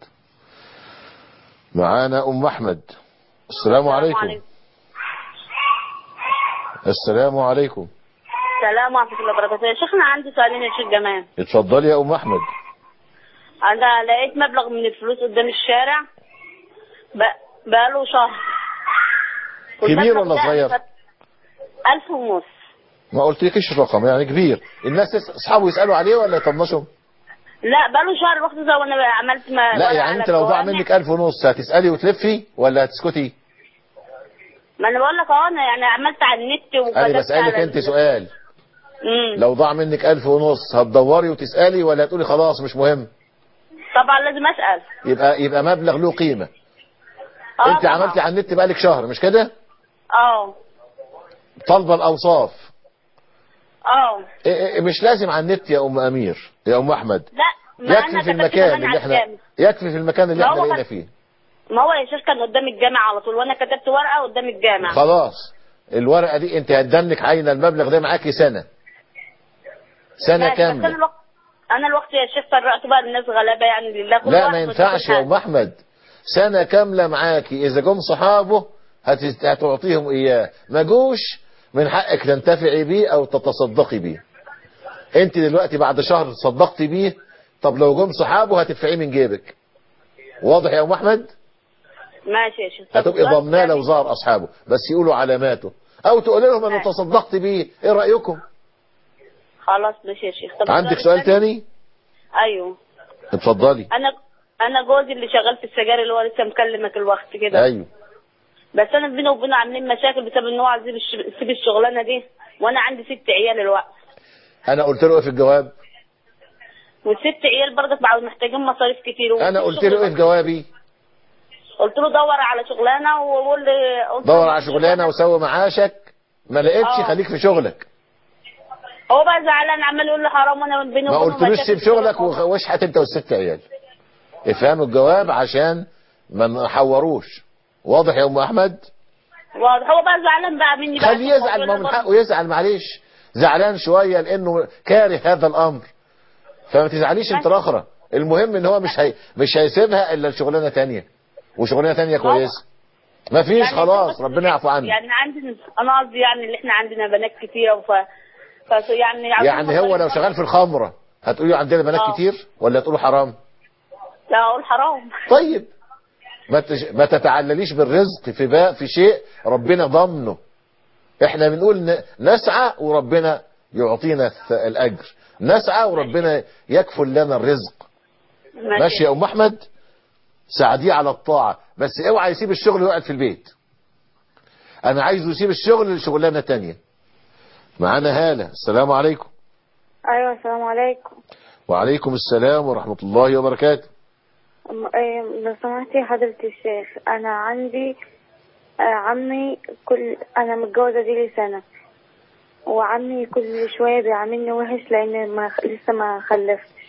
معانا أم أحمد السلام عليكم السلام عليكم السلام ورحمة الله وبركاته يا شيخنا عندي سؤالين يا شيخ جمال اتفضلي يا أم أحمد أنا لقيت مبلغ من الفلوس قدام الشارع ب- بقاله شهر كبير والمبلغ ولا ده صغير ألف ونص ما قلتلكش الرقم يعني كبير الناس يس- اصحابه يسألوا عليه ولا يطنشوا لا بقاله شهر واخده زي وانا عملت ما لا ورقة يعني على انت لو ضاع الجوامع. منك ألف ونص هتسألي وتلفي ولا هتسكتي ما انا بقول لك اهو انا يعني عملت على النت انا وكتبت بسألك على انت ال- سؤال مم. لو ضاع منك ألف ونص هتدوري وتسألي ولا هتقولي خلاص مش مهم طبعا لازم اسال يبقى يبقى مبلغ له قيمة اه انت طبعا. عملتي على النت بقالك شهر مش كده اه طالبه الاوصاف اه إيه إيه مش لازم على النت يا ام امير يا ام احمد لا ما يكفي انا في كتبت المكان كمان اللي على احنا الجامع. يكفي في المكان اللي ما احنا هو لقينا كان- فيه ما هو يا شيخ كان قدام الجامع على طول وانا كتبت ورقه قدام الجامع خلاص الورقه دي انت هتدنك عين المبلغ ده معاكي سنه سنه ماشي، بس انا كامله الوقت انا الوقت يا شيخ فرقت بقى للناس غلابه يعني لله كل لا واحد ما مسؤول ينفعش يا حاجة. ام احمد سنه كامله معاكي اذا جم صحابه هت- هتعطيهم اياه ما جوش من حقك تنتفعي بيه او تتصدقي بيه انت دلوقتي بعد شهر تصدقتي بيه طب لو جم صحابه هتدفعيه من جيبك واضح يا ام احمد ماشي يا شيخ طب هتبقي السؤال ضمناه الثاني- لو ظهر اصحابه بس يقولوا علاماته او تقول لهم انا تصدقت بيه ايه رايكم خلاص ماشي يا شيخ طب عندك السؤال سؤال الثاني- تاني ايوه اتفضلي انا انا جوزي اللي شغال في السجاير اللي هو لسه مكلمك الوقت كده ايوه بس انا بيني وبينه عاملين مشاكل بسبب ان هو عايز يسيب الش- يسيب الشغلانه دي وانا عندي ست عيال الوقت انا قلت له ايه في الجواب والست عيال برضك بعد محتاجين مصاريف كتير انا قلت له ايه في جوابي قلت له دور على شغلانه وقول لي قلت له دور على شغلانه وسوي معاشك ما لقيتش آه. خليك في شغلك هو بقى زعلان عمال يقول لي حرام وانا بيني ما وبينه قلتلوش مشاكل سيب شغلك وخ- واشحت انت والست عيال افهموا الجواب عشان ما نحوروش واضح يا ام احمد واضح هو بقى زعلان بقى مني بقى خليه يزعل ما هو من حقه يزعل معلش زعلان شويه لانه كاره هذا الامر فما تزعليش انت الاخرى المهم ان هو مش هي... مش هيسيبها الا لشغلانه تانية وشغلانه تانية كويسه ما فيش يعني خلاص ربنا يعفو عنه يعني عندنا انا قصدي يعني اللي احنا عندنا بنات كتيره وف ف يعني يعني هو لو شغال في الخمره هتقولي عندنا بنات آه. كتير ولا تقولوا حرام لا اقول حرام طيب ما تش... ما تتعلليش بالرزق في باء في شيء ربنا ضمنه احنا بنقول ن... نسعى وربنا يعطينا الث- الاجر نسعى وربنا يكفل لنا الرزق ماشي يا ام احمد ساعديه على الطاعه بس اوعى يسيب الشغل ويقعد في البيت انا عايزه يسيب الشغل لشغلانه تانية معانا هاله السلام عليكم ايوه السلام عليكم وعليكم السلام ورحمه الله وبركاته أم- إيه، لو سمحتي حضرة الشيخ انا عندي آه، عمي كل انا متجوزة دي لي سنة وعمي كل شوية بيعاملني وحش لان ما لسه ما خلفتش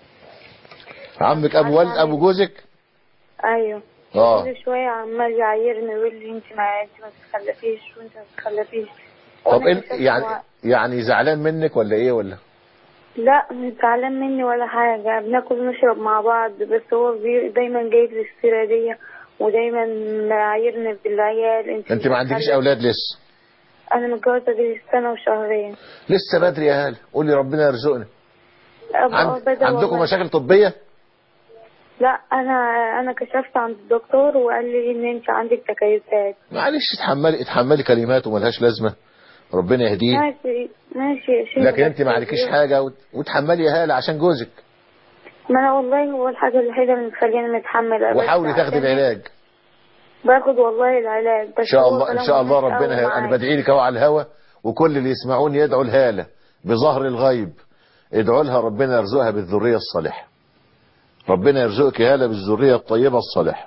عمك ابو والد ابو جوزك ايوه اه كل شوية عمال يعايرني ويقول لي انت ما انت ما تتخلفيش وانت ما تتخلفيش طب وأنا إن كنت يعني أسمع- يعني زعلان منك ولا ايه ولا لا مش زعلان مني ولا حاجة بناكل ونشرب مع بعض بس هو بي... دايما جايب لي السيرة دي ودايما معايرني بالعيال انت انت ما عندكيش اولاد لسه انا متجوزة دي سنة وشهرين لسه بدري يا هاله قولي ربنا يرزقنا أبقى عند... بدأ عندكم والله. مشاكل طبيه لا انا انا كشفت عند الدكتور وقال لي ان انت عندك تكيسات معلش اتحملي اتحملي كلمات وملهاش لازمه ربنا يهديه ماشي ماشي يا شيخ لكن بس انت ما عليكيش حاجه وت... وتحملي يا هاله عشان جوزك ما انا والله هو الحاجة الوحيدة اللي مخليني متحملة بس وحاولي تاخدي عشان العلاج باخد والله العلاج بس ان شاء هو الله ان كلامه شاء الله مش قوي ربنا ه... انا معايا. بدعي لك اهو على الهوا وكل اللي يسمعوني يدعوا الهالة بظهر الغيب ادعوا لها ربنا يرزقها بالذرية الصالحة ربنا يرزقك هالة بالذرية الطيبة الصالحة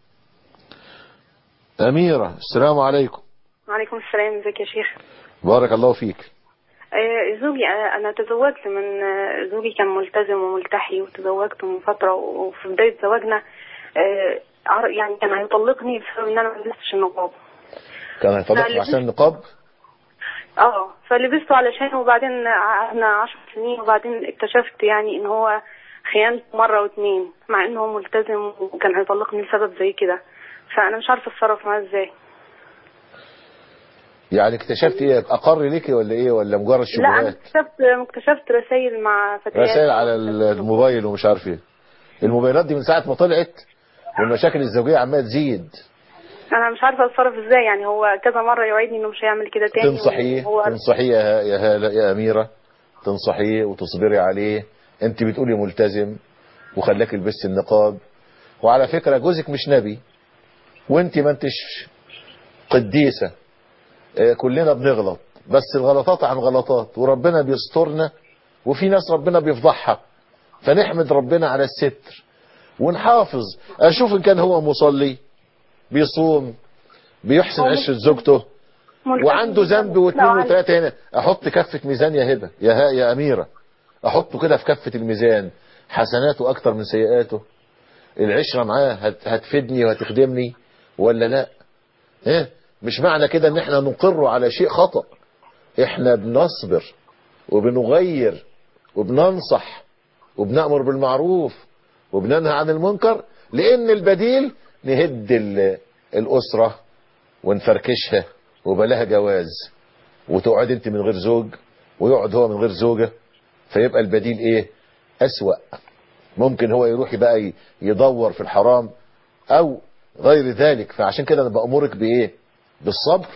أميرة السلام عليكم وعليكم السلام ازيك يا شيخ بارك الله فيك آه، زوجي آه، انا تزوجت من آه، زوجي كان ملتزم وملتحي وتزوجت من فتره وفي بدايه زواجنا آه، عر- يعني كان هيطلقني بسبب ان انا ما لبستش النقاب كان هيطلق لا، عشان النقاب اه فلبسته علشان وبعدين قعدنا عشر سنين وبعدين اكتشفت يعني ان هو خيانته مره واتنين مع انه هو ملتزم وكان هيطلقني لسبب زي كده فانا مش عارفه اتصرف معاه ازاي يعني اكتشفت ايه اقر ليكي ولا ايه ولا مجرد لا انا شبهات اكتشفت اكتشفت رسائل مع فتيات رسائل على الموبايل ومش عارف ايه الموبايلات دي من ساعة ما طلعت والمشاكل الزوجية عمالة تزيد انا مش عارفه اتصرف ازاي يعني هو كذا مره يوعدني انه مش هيعمل كده تاني تنصحيه وهو تنصحيه يا يا هالة يا أميرة تنصحيه وتصبري عليه انت بتقولي ملتزم وخلاك لبست النقاب وعلى فكرة جوزك مش نبي وانت ما انتش قديسة اه، كلنا بنغلط بس الغلطات عن غلطات وربنا بيسترنا وفي ناس ربنا بيفضحها فنحمد ربنا على الستر ونحافظ اشوف ان كان هو مصلي بيصوم بيحسن هو عشرة زوجته ملتزم وعنده جداً. ذنب واثنين لا، عادي. وثلاثة هنا احط كفة ميزان يا هبة يا ها يا اميرة احطه كده في كفة الميزان حسناته اكتر من سيئاته العشرة معاه هت هتفيدني وهتخدمني ولا لا ايه مش معنى كده ان احنا نقر على شيء خطأ احنا بنصبر وبنغير وبننصح وبنأمر بالمعروف وبننهى عن المنكر لان البديل نهد ال- الاسرة ونفركشها وبلاها جواز وتقعد انت من غير زوج ويقعد هو من غير زوجة فيبقى البديل ايه اسوأ ممكن هو يروح بقى ي- يدور في الحرام او غير ذلك فعشان كده انا بأمرك بايه بالصبر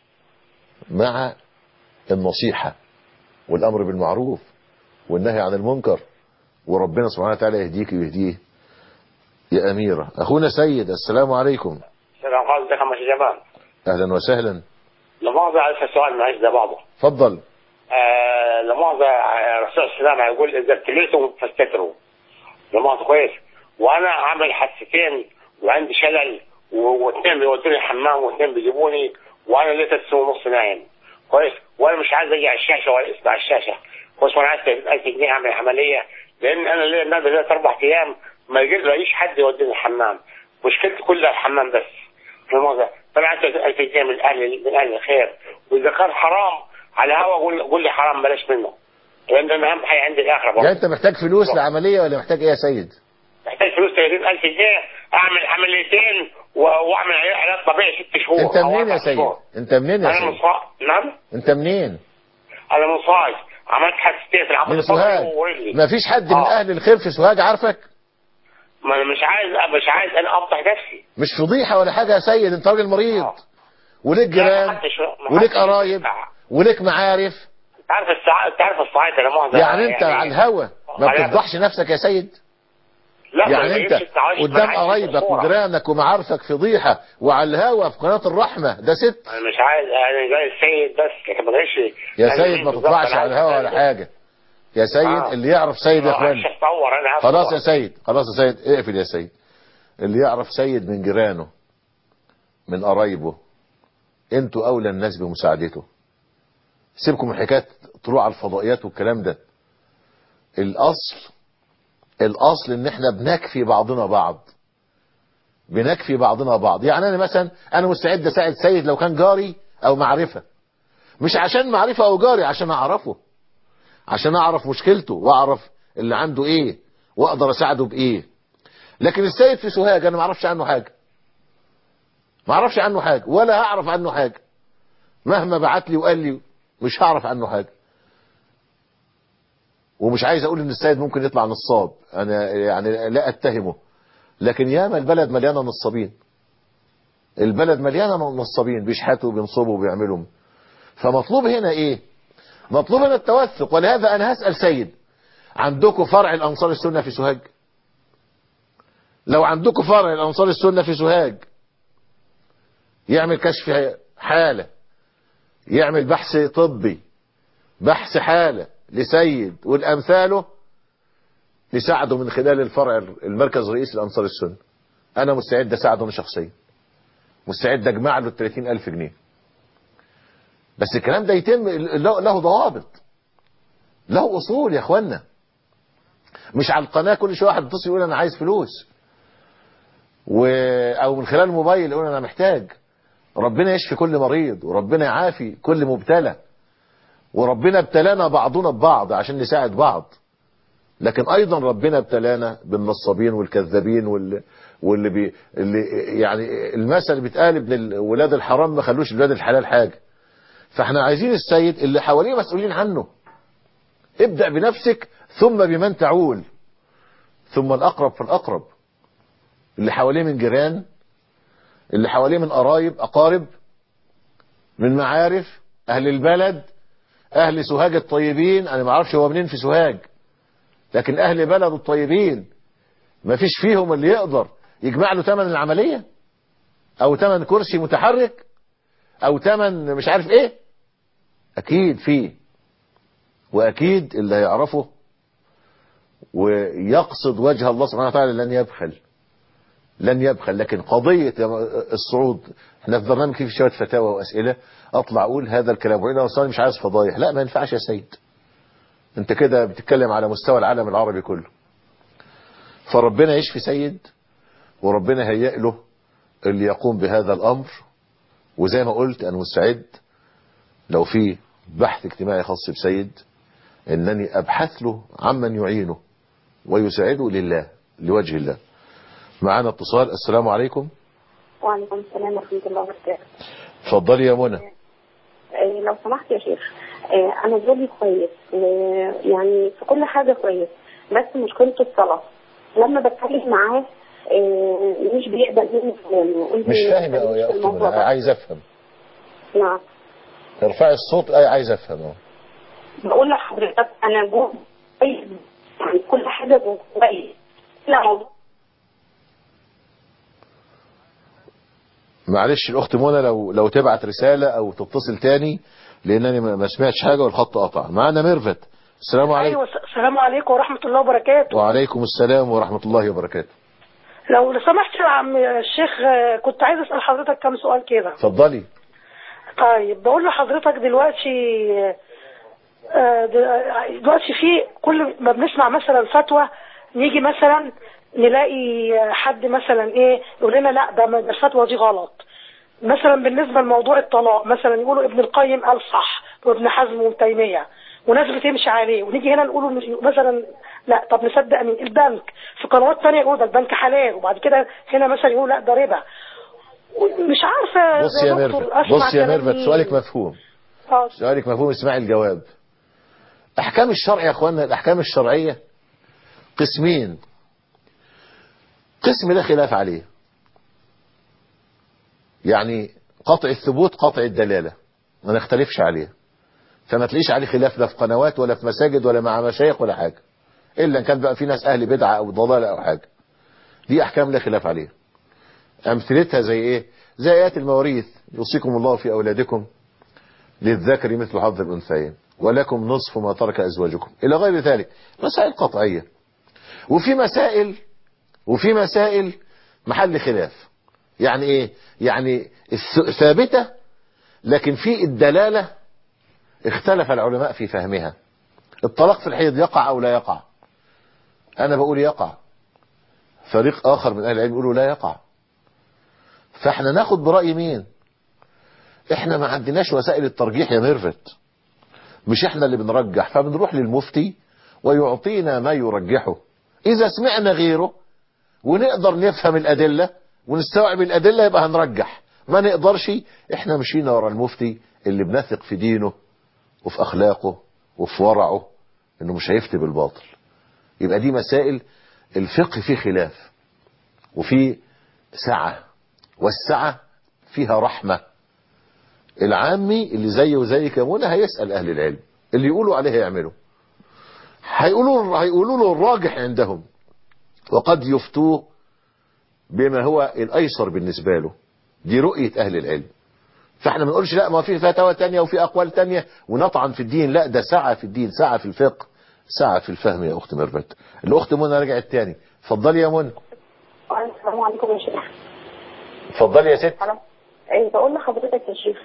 مع النصيحة والامر بالمعروف والنهي عن المنكر وربنا سبحانه وتعالى يهديك ويهديه يا أميرة أخونا سيد السلام عليكم السلام عليكم ازيك يا عم جمال أهلا وسهلا لا مؤاخذة عايز سؤال معلش ده بعضه تفضل آه لا مؤاخذة آه، الرسول صلى الله عليه وسلم يقول إذا ابتليتم فاستتروا لا مؤاخذة كويس وأنا عامل حادثتين وعندي شلل و- واثنين بيودوني الحمام واثنين بيجيبوني وأنا ليه تلت ونص نايم كويس وأنا مش عايز أجي على الشاشة ولا أسمع الشاشة كويس وأنا عايز 1000 جنيه أعمل عملية لأن أنا ليا النهارده ثلاث أربع أيام ما يجي لاقيش حد يوديني الحمام مشكلتي كلها الحمام بس لا مؤاخذة فأنا عايز 1000 جنيه من أهل من أهل الخير وإذا كان حرام على الهوا قول قول لي حرام بلاش منه لان انا اهم حاجه عندي الاخره برضه يعني أنت محتاج فلوس لعملية ولا محتاج إيه يا سيد محتاج فلوس 30000 جنيه اعمل عمليتين و- واعمل عليه علاج طبيعي ست شهور أنت أو منين أربع يا سيد شهور. أنت منين يا انا من سيد صا... نعم أنت منين انا من صاج عملت حادثتين في العمود من الفقري سوهاج ورجلي ما فيش حد من آه. أهل الخير في سوهاج عارفك ما انا مش عايز مش عايز انا افضح نفسي مش فضيحة ولا حاجة يا سيد أنت راجل مريض وليك لا، جيران ما حدش- ما وليك حدش قرايب ينفع. وليك معارف انت عارف الساعه انت عارف الصعيد انا مؤاخذه يعني أنت على الهوا ما على- بتفضحش نفسك يا سيد لا ما يعني بجيبش انت التعايش، ما قدام أنا عايش في قرايبك الصورة. وجيرانك ومعارفك فضيحة وعلى الهوا في قناة الرحمة ده ست انا مش عايز انا جاي السيد بس لكن ما جايش يا أنا سيد ما بالظبط تطلعش أنا على عايز الهوا ولا أسأل. حاجة يا سيد آه. اللي يعرف سيد يا آه، اخوان عشان اتصور انا عارف خلاص يا أتصور. سيد خلاص يا سيد اقفل يا سيد اللي يعرف سيد من جيرانه من قرايبه انتوا اولى الناس بمساعدته سيبكم من حكايه طلوع على الفضائيات والكلام ده الاصل الاصل ان احنا بنكفي بعضنا بعض بنكفي بعضنا بعض يعني انا مثلا انا مستعد اساعد سيد لو كان جاري او معرفه مش عشان معرفه او جاري عشان اعرفه عشان اعرف مشكلته واعرف اللي عنده ايه واقدر اساعده بايه لكن السيد في سوهاج انا ما اعرفش عنه حاجه ما اعرفش عنه حاجه ولا هعرف عنه حاجه مهما بعت لي وقال لي مش هعرف عنه حاجه ومش عايز اقول ان السيد ممكن يطلع نصاب انا يعني لا اتهمه لكن ياما البلد مليانه نصابين البلد مليانه نصابين بيشحتوا وبينصبوا وبيعملوا فمطلوب هنا ايه مطلوب هنا التوثق ولهذا انا هسال سيد عندكم فرع الانصار السنه في سوهاج لو عندكم فرع الانصار السنه في سوهاج يعمل كشف حاله يعمل بحث طبي بحث حالة لسيد والأمثاله نساعده من خلال الفرع المركز الرئيسي لأنصار السنة أنا مستعد أساعده أنا شخصيا مستعد أجمع له 30 ألف جنيه بس الكلام ده يتم له له ضوابط له أصول يا أخوانا مش على القناة كل شوية واحد يتصل يقول أنا عايز فلوس و... أو من خلال الموبايل يقول أنا محتاج ربنا يشفي كل مريض وربنا يعافي كل مبتلى وربنا ابتلانا بعضنا ببعض عشان نساعد بعض لكن ايضا ربنا ابتلانا بالنصابين والكذابين واللي, واللي بي اللي يعني المثل اللي بيتقال ابن ولاد الحرام ما خلوش ولاد الحلال حاجه فاحنا عايزين السيد اللي حواليه مسؤولين عنه ابدأ بنفسك ثم بمن تعول ثم الأقرب فالأقرب اللي حواليه من جيران اللي حواليه من قرايب أقارب من معارف أهل البلد أهل سوهاج الطيبين أنا ما اعرفش هو منين في سوهاج لكن أهل بلد الطيبين ما فيش فيهم اللي يقدر يجمع له ثمن العملية أو ثمن كرسي متحرك أو ثمن مش عارف إيه أكيد فيه وأكيد اللي هيعرفه ويقصد وجه الله سبحانه وتعالى لن يبخل لن يبخل لكن قضية الصعود احنا في برنامج فيه شوية فتاوى وأسئلة أطلع أقول هذا الكلام وإنا وصلني مش عايز فضايح لا ما ينفعش يا سيد انت كده بتتكلم على مستوى العالم العربي كله فربنا يشفي سيد وربنا هيئ له اللي يقوم بهذا الأمر وزي ما قلت أنا مستعد لو في بحث اجتماعي خاص بسيد انني ابحث له عمن يعينه ويساعده لله لوجه الله معانا اتصال السلام عليكم وعليكم السلام ورحمة الله وبركاته اتفضلي يا منى آه، لو سمحت يا شيخ آه، أنا زوجي كويس آه، يعني في كل حاجة كويس بس مشكلته الصلاة لما بتكلم معاه آه، مش بيقبل مني كلام يقول لي مش فاهم يا ما يا تتكلمش في اختي الموضوع منى ده. عايز افهم نعم ارفعي الصوت اي عايز افهم اهو بقول لحضرتك أنا جوه كويس يعني كل حاجة جوه كويس لا موضوع معلش الاخت منى لو لو تبعت رسالة او تتصل تاني لانني ما ما سمعتش حاجة والخط قطع معانا ميرفت السلام عليكم ايوه السلام عليكم ورحمه الله وبركاته وعليكم السلام ورحمة الله وبركاته لو سمحت يا عم الشيخ آه، كنت عايز اسال حضرتك كام سؤال كده اتفضلي طيب بقول لحضرتك دلوقتي آه، د- دلوقتي في كل ما بنسمع مثلا فتوى نيجي مثلا نلاقي حد مثلا ايه يقول لنا لا ده ده الفتوى دي غلط مثلا بالنسبه لموضوع الطلاق مثلا يقولوا ابن القيم قال صح وابن حزم وابن تيميه وناس بتمشي عليه ونيجي هنا نقولوا مثلا لا طب نصدق مين البنك في قنوات تانية يقولوا ده البنك حلال وبعد كده هنا مثلا يقولوا لا ده ربا مش عارفه بص يا دكتور ميرفت أسمع بص يا كلام ميرفت مين. سؤالك مفهوم آه. سؤالك مفهوم اسمعي الجواب احكام الشرع يا اخوانا الاحكام الشرعية قسمين قسم لا خلاف عليه يعني قطع الثبوت قطع الدلالة ما نختلفش عليه فما تلاقيش عليه خلاف لا في قنوات ولا في مساجد ولا مع مشايخ ولا حاجة الا ان كان بقى في ناس اهل بدعة او ضلالة او حاجة دي احكام لا خلاف عليها امثلتها زي ايه زي ايات المواريث يوصيكم الله في اولادكم للذكر مثل حظ الانثيين ولكم نصف ما ترك ازواجكم الى غير ذلك مسائل قطعيه وفي مسائل وفي مسائل محل خلاف يعني ايه يعني الث- ثابته لكن في الدلاله اختلف العلماء في فهمها الطلاق في الحيض يقع او لا يقع انا بقول يقع فريق اخر من اهل العلم يقولوا لا يقع فاحنا ناخد برأي مين احنا ما عندناش وسائل الترجيح يا ميرفت مش احنا اللي بنرجح فبنروح للمفتي ويعطينا ما يرجحه اذا سمعنا غيره ونقدر نفهم الادلة ونستوعب الادلة يبقى هنرجح ما نقدرش احنا مشينا ورا المفتي اللي بنثق في دينه وفي اخلاقه وفي ورعه انه مش هيفتي بالباطل يبقى دي مسائل الفقه فيه خلاف وفي سعة والسعة فيها رحمة العامي اللي زي وزيك يا منى هيسأل أهل العلم اللي يقولوا عليه يعمله هيقولوا هيقولوا له الراجح عندهم وقد يفتوه بما هو الأيسر بالنسبة له دي رؤية أهل العلم فاحنا ما نقولش لا ما في فتاوى تانية وفي اقوال تانية ونطعن في الدين لا ده سعة في الدين سعة في الفقه سعة في الفهم يا اخت ميرفت الاخت منى رجعت تاني اتفضلي يا منى السلام عليكم يا شيخ اتفضلي يا ست إيه بقول لحضرتك يا شيخ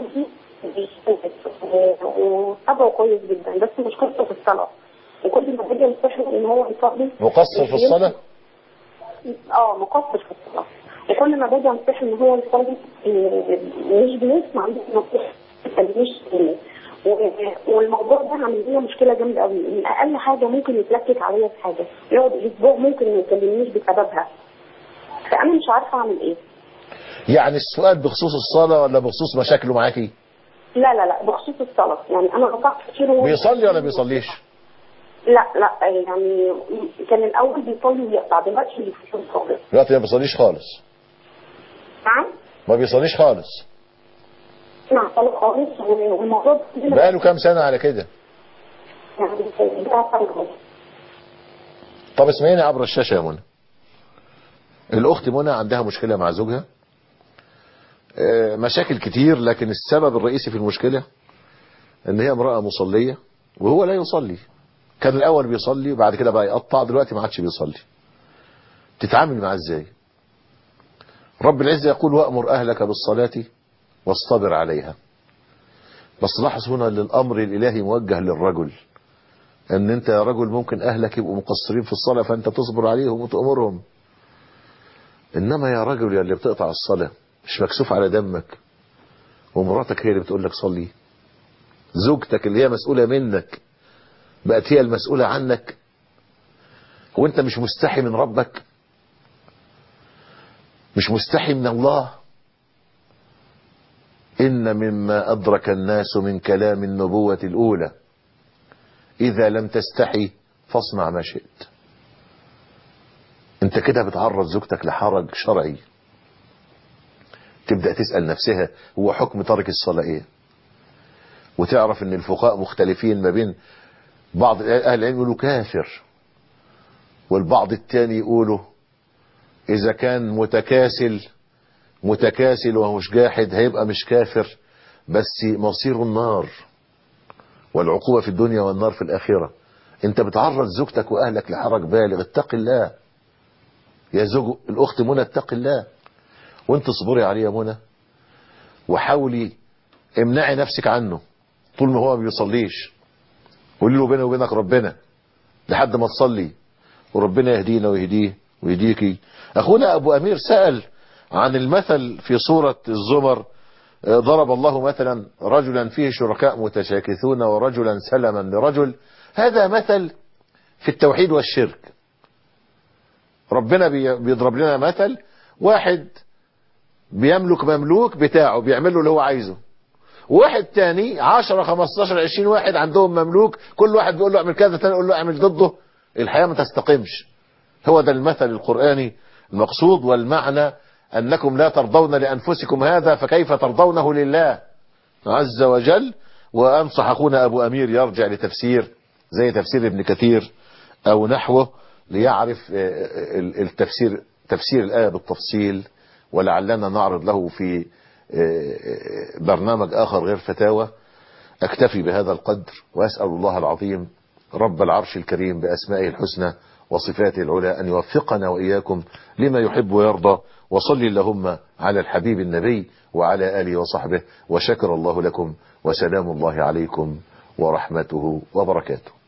وطبعه كويس جدا بس مشكلته في الصلاة وكل ما باجي انصحه ان هو يصلي مقصر في الصلاة اه مقصر في الصلاة وكل ما باجي انصحه ان هو يصلي إيه، مش بيسمع مش نصيحة مش و- والموضوع ده عامل لنا مشكله جامده قوي ان اقل حاجه ممكن يتلكك عليا في حاجه يقعد اسبوع ممكن ما يكلمنيش بسببها فانا مش عارفه اعمل ايه يعني السؤال بخصوص الصلاة ولا بخصوص مشاكله معاكي لا لا لا بخصوص الصلاه يعني انا قطعت كتير وهو- بيصلي ولا بيصليش لا لا يعني كان الاول بيصلي ويقطع دلوقتي بيصلي خالص دلوقتي ما بيصليش خالص نعم ما بيصليش خالص نعم صلي خالص والموضوع ده بقاله كام سنة على كده يعني بتاع صلاة. طب اسمعيني عبر الشاشة يا منى الأخت منى عندها مشكلة مع زوجها آه، مشاكل كتير لكن السبب الرئيسي في المشكلة ان هي امرأة مصلية وهو لا يصلي كان الأول بيصلي وبعد كده بقى يقطع دلوقتي ما عادش بيصلي تتعامل معاه ازاي رب العزة يقول وأمر أهلك بالصلاة واصطبر عليها بس لاحظ هنا ان الأمر الإلهي موجه للرجل ان انت يا رجل ممكن اهلك يبقوا مقصرين في الصلاة فانت تصبر عليهم وتأمرهم انما يا رجل يا اللي بتقطع الصلاة مش مكسوف على دمك ومراتك هي اللي بتقول لك صلي زوجتك اللي هي مسؤولة منك بقت هي المسؤولة عنك وانت مش مستحي من ربك مش مستحي من الله إن مما أدرك الناس من كلام النبوة الأولى إذا لم تستحي فاصنع ما شئت انت كده بتعرض زوجتك لحرج شرعي تبدأ تسأل نفسها هو حكم ترك الصلاة ايه وتعرف ان الفقهاء مختلفين ما بين بعض اهل العلم يقولوا كافر والبعض التاني يقولوا اذا كان متكاسل متكاسل ومش جاحد هيبقى مش كافر بس مصير النار والعقوبة في الدنيا والنار في الآخرة انت بتعرض زوجتك واهلك لحرج بالغ اتق الله يا زوج الاخت منى اتق الله وانت اصبري عليه يا منى وحاولي امنعي نفسك عنه طول ما هو ما بيصليش قولي له بيني وبينك ربنا لحد ما تصلي وربنا يهدينا ويهديه ويهديكي اخونا ابو امير سأل عن المثل في سورة الزمر آه، ضرب الله مثلا رجلا فيه شركاء متشاكثون ورجلا سلما لرجل هذا مثل في التوحيد والشرك ربنا بي- بيضرب لنا مثل واحد بيملك مملوك بتاعه بيعمل له اللي هو عايزه واحد تاني 10 15 20 واحد عندهم مملوك كل واحد بيقول له اعمل كذا تاني يقول له اعمل ضده الحياة ما تستقمش هو ده المثل القرآني المقصود والمعنى أنكم لا ترضون لأنفسكم هذا فكيف ترضونه لله عز وجل وأنصح أخونا أبو أمير يرجع لتفسير زي تفسير ابن كثير أو نحوه ليعرف آه، ال- التفسير تفسير الآية بالتفصيل ولعلنا نعرض له في آه، برنامج آخر غير فتاوى أكتفي بهذا القدر وأسأل الله العظيم رب العرش الكريم بأسمائه الحسنى وصفاته العلى أن يوفقنا وإياكم لما يحب ويرضى وصل اللهم على الحبيب النبي وعلى آله وصحبه وشكر الله لكم وسلام الله عليكم ورحمته وبركاته